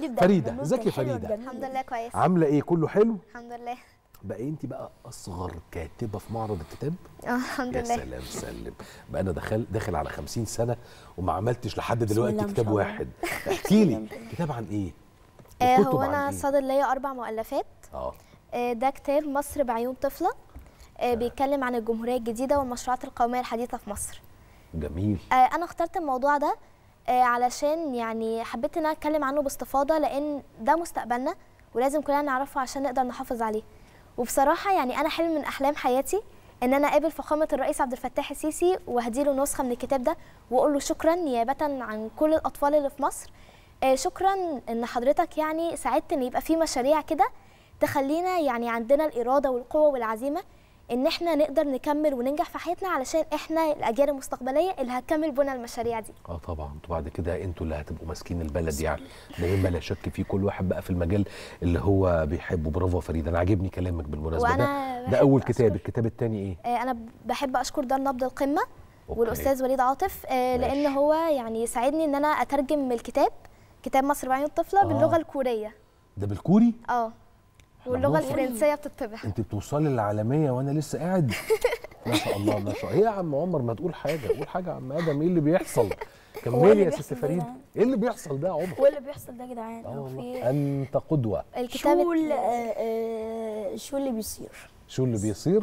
جدا فريدة، النور ازيك كان يا حلو فريدة؟ وجميل. الحمد لله كويس عامله ايه كله حلو الحمد لله بقى انت بقى اصغر كاتبه في معرض الكتاب اه الحمد يا لله سلام سلم بقى انا دخل داخل على 50 سنه وما عملتش لحد بسم دلوقتي الله ما كتاب شاء الله. واحد احكي لي كتاب عن ايه آه وكتب هو عن انا إيه؟ صادر ليا اربع مؤلفات اه آه ده كتاب مصر بعيون طفله آه بيتكلم عن الجمهوريه الجديده والمشروعات القوميه الحديثه في مصر جميل آه انا اخترت الموضوع ده آه علشان يعني حبيت ان انا اتكلم عنه باستفاضه لان ده مستقبلنا ولازم كلنا نعرفه عشان نقدر نحافظ عليه وبصراحه يعني انا حلم من احلام حياتي ان انا اقابل فخامه الرئيس عبد الفتاح السيسي وهديله نسخه من الكتاب ده واقول له شكرا نيابه عن كل الاطفال اللي في مصر آه شكرا ان حضرتك يعني ساعدت ان يبقى في مشاريع كده تخلينا يعني عندنا الاراده والقوه والعزيمه ان احنا نقدر نكمل وننجح في حياتنا علشان احنا الاجيال المستقبليه اللي هتكمل بنى المشاريع دي اه طبعا انتوا بعد كده انتوا اللي هتبقوا ماسكين البلد يعني ده مما لا شك فيه كل واحد بقى في المجال اللي هو بيحبه برافو يا فريده انا عاجبني كلامك بالمناسبه وأنا ده ده بحب اول أشكر. كتاب الكتاب الثاني ايه آه، انا بحب اشكر دار نبض القمه أوكي. والاستاذ وليد عاطف آه، لان ماشي. هو يعني ساعدني ان انا اترجم الكتاب كتاب مصر بعين الطفله آه. باللغه الكوريه ده بالكوري اه واللغه بنوصل. الفرنسيه بتطبع انت بتوصلي للعالميه وانا لسه قاعد ما شاء الله ما شاء الله ايه يا عم عمر ما تقول حاجه قول حاجه يا عم ادم ايه اللي بيحصل كملي اللي يا ست بيحصل ده فريد يعني. ايه اللي بيحصل ده يا عمر وايه اللي بيحصل ده يا جدعان اه هو والله في انت قدوه الكتاب شو ال- آه، آه، شو اللي بيصير شو اللي بيصير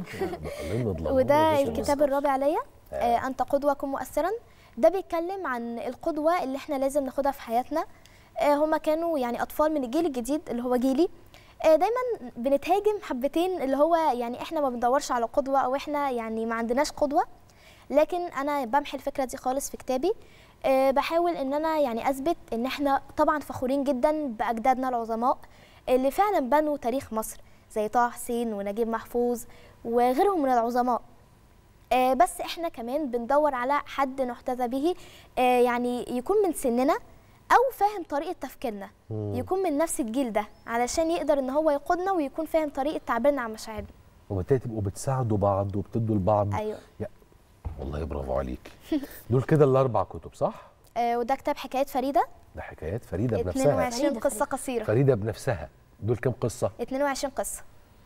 وده الكتاب الرابع ليا آه، انت قدوه كن مؤثرا ده بيتكلم عن القدوه اللي احنا لازم ناخدها في حياتنا آه، هما كانوا يعني اطفال من الجيل الجديد اللي هو جيلي آه، دايما بنتهاجم حبتين اللي هو يعني احنا ما بندورش على قدوه او احنا يعني ما عندناش قدوه لكن انا بمحي الفكره دي خالص في كتابي آه، بحاول ان انا يعني اثبت ان احنا طبعا فخورين جدا باجدادنا العظماء اللي فعلا بنوا تاريخ مصر زي طه حسين ونجيب محفوظ وغيرهم من العظماء آه، بس احنا كمان بندور على حد نحتذى به آه، يعني يكون من سننا او فاهم طريقه تفكيرنا يكون من نفس الجيل ده علشان يقدر ان هو يقودنا ويكون فاهم طريقه تعبيرنا عن مشاعرنا وبالتالي تبقوا بتساعدوا بعض وبتدوا لبعض ايوه يا والله برافو عليك دول كده الاربع كتب صح آه، وده كتاب حكايات فريده ده حكايات فريده بنفسها 22 فريدة، قصه قصيره فريده بنفسها دول كام قصه 22 قصه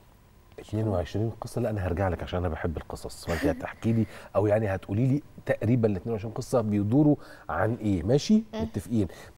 22 قصه لا انا هرجع لك عشان انا بحب القصص فانت هتحكي لي او يعني هتقولي لي تقريبا ال 22 قصه بيدوروا عن ايه ماشي متفقين